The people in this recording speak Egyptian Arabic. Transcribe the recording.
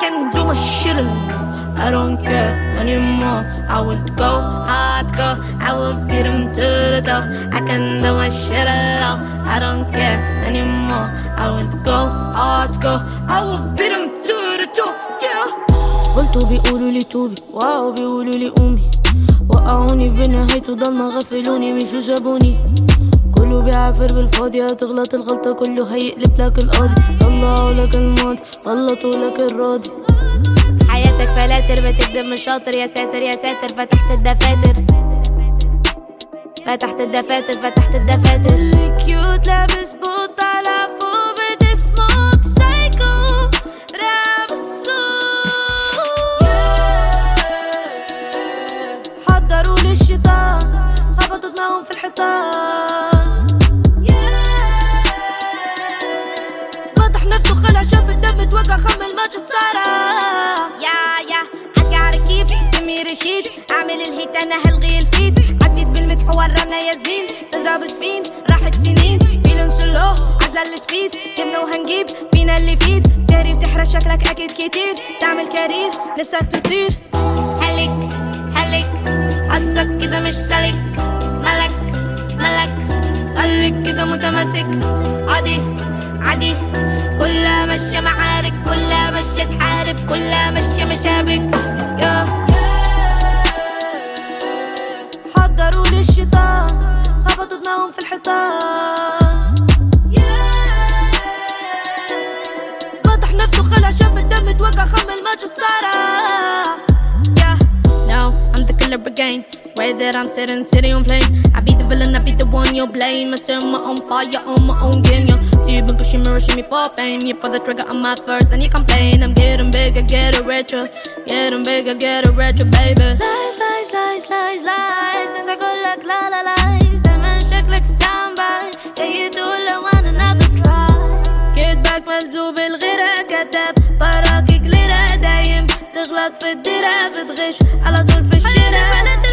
can do my shit alone. I don't care anymore. I would go hard, go. I would beat them to the door. I can do my shit alone. I don't care anymore. I would go hard, go. I would beat them to the door. Yeah. قلتوا بيقولوا لي توبي واو بيقولوا لي قومي وقعوني في نهايته ضلمة غفلوني مش جابوني كله بيعافر بالفاضي هتغلط الغلطة كله هيقلب لك القاضي طلعوا لك الماضي غلطوا لك الراضي حياتك فلاتر بتكدب مش شاطر يا ساتر يا ساتر فتحت الدفاتر فتحت الدفاتر فتحت الدفاتر اللي كيوت لابس بوت على فوق بتسموك سايكو راب السوق حضروا للشيطان خبطوا دماغهم في الحيطان فتح نفسه خلع شاف الدم اتوجع خمل ماتش السارة يا يا I gotta keep جيمي رشيد اعمل الهيت انا هلغي الفيد عديت بالمدح ورانا ياسمين تضرب سفين راحت سنين فيلن سلو عزل السبيد جبنا وهنجيب فينا اللي فيد داري بتحرق شكلك اكيد كتير تعمل كارير نفسك تطير هلك هلك حظك كده مش سالك ملك ملك خليك كده متماسك عادي عادي كلها ماشية معارك كلها ماشية تحارب كلها ماشية مشابك يا حضروا للشيطان خبطوا دماغهم في الحيطان فتح نفسه خلع شاف الدم اتوجع خمل ماتش السارة Yeah, no, I'm the killer again. Way that I'm sitting, city on flames. I be the villain, I be the one you blame. I set my own fire on my own game. Yeah. See you been pushing me, rushing me for fame. You pull the trigger on my first, and you complain. I'm getting bigger, get it richer. Getting bigger, get it richer, baby. Lies, lies, lies, lies, lies انت كلك لا لا لايز دايما شكلك ستاند باي جاي تقول لو انا never try Get back ملزوب الغيرة كتب براكي كليرة دايم تغلط في الديرة بتغش على طول في الشارع